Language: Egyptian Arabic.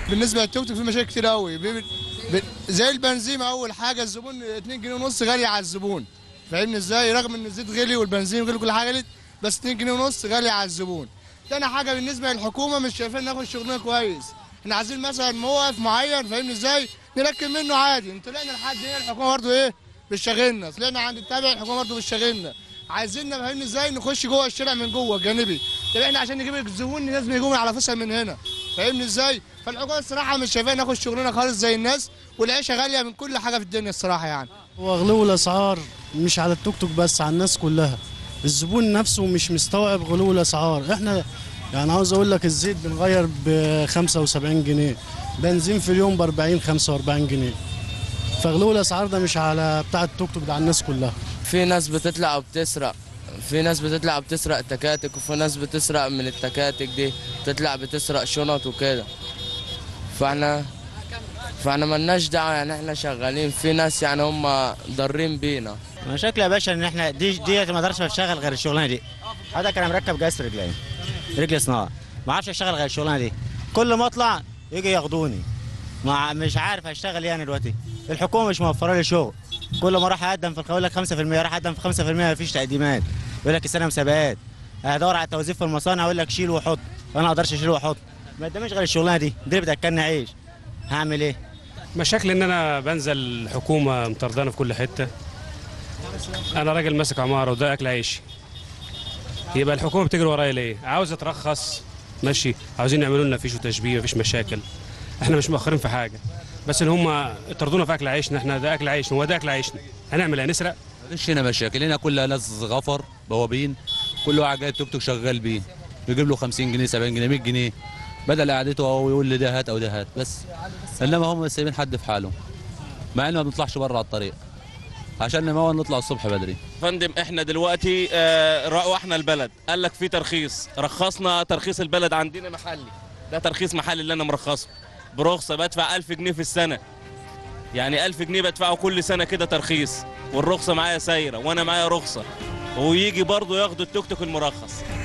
بالنسبه للتوك توك في مشاكل كتير قوي بي- ب- زي البنزين اول حاجه الزبون 2 جنيه ونص غالي على الزبون فاهمني ازاي رغم ان الزيت غلي والبنزين غلي كل حاجه غلت بس 2 جنيه ونص غالي على الزبون تاني حاجه بالنسبه للحكومه مش شايفين ناخد شغلنا كويس احنا عايزين مثلا موقف معين فاهمني ازاي نركب منه عادي طلعنا لحد هنا الحكومه برضه ايه بتشغلنا طلعنا عند التابع الحكومه برضه بتشغلنا عايزيننا فاهمني ازاي نخش جوه الشارع من جوه الجانبي طب احنا عشان نجيب الزبون لازم يجوا من على فصل من هنا فاهمني ازاي فالحكومه الصراحه مش شايفانا ناخد شغلنا خالص زي الناس والعيشه غاليه من كل حاجه في الدنيا الصراحه يعني هو غلو الاسعار مش على التوك توك بس على الناس كلها الزبون نفسه مش مستوعب غلو الاسعار احنا يعني عاوز اقول لك الزيت بنغير ب 75 جنيه بنزين في اليوم ب 40 45 جنيه فغلو الاسعار ده مش على بتاع التوك توك ده على الناس كلها في ناس بتطلع وبتسرق في ناس بتطلع بتسرق تكاتك وفي ناس بتسرق من التكاتك دي تطلع بتسرق شنط وكده فاحنا فاحنا ملناش دعوه يعني احنا شغالين في ناس يعني هم ضارين بينا مشاكل يا باشا ان احنا دي دي ما اقدرش اشتغل غير الشغلانه دي هذا كان مركب جهاز رجلين رجل صناعه ما اعرفش اشتغل غير الشغلانه دي كل ما اطلع يجي ياخدوني ما مش عارف اشتغل يعني دلوقتي الحكومه مش موفره لي شغل كل ما اروح اقدم في يقول لك 5% راح اقدم في 5% ما فيش تقديمات يقول لك السنه مسابقات ادور على توظيف في المصانع اقول لك شيل وحط انا ما اقدرش اشيل واحط ما قداميش غير الشغلانه دي دي اللي بتاكلني عيش هعمل ايه مشاكل ان انا بنزل الحكومه مطردانه في كل حته انا راجل ماسك عماره وده اكل عيشي يبقى الحكومه بتجري ورايا ليه عاوزه ترخص ماشي عاوزين يعملوا لنا فيش وتشبيه مفيش مشاكل احنا مش مؤخرين في حاجه بس ان هم طردونا في اكل عيشنا احنا ده اكل عيشنا هو ده اكل عيشنا هنعمل ايه نسرق مفيش هنا مشاكل هنا كلها ناس غفر بوابين كل واحد جاي توك توك شغال بيه يجيب له 50 جنيه 70 جنيه 100 جنيه بدل قعدته او يقول لي ده هات او ده هات بس انما هم سايبين حد في حاله مع انه ما بنطلعش بره على الطريق عشان ما نطلع الصبح بدري فندم احنا دلوقتي آه، روحنا البلد قال لك في ترخيص رخصنا ترخيص البلد عندنا محلي ده ترخيص محلي اللي انا مرخصه برخصه بدفع 1000 جنيه في السنه يعني 1000 جنيه بدفعه كل سنه كده ترخيص والرخصه معايا سايره وانا معايا رخصه ويجي برضه ياخدوا التوك توك المرخص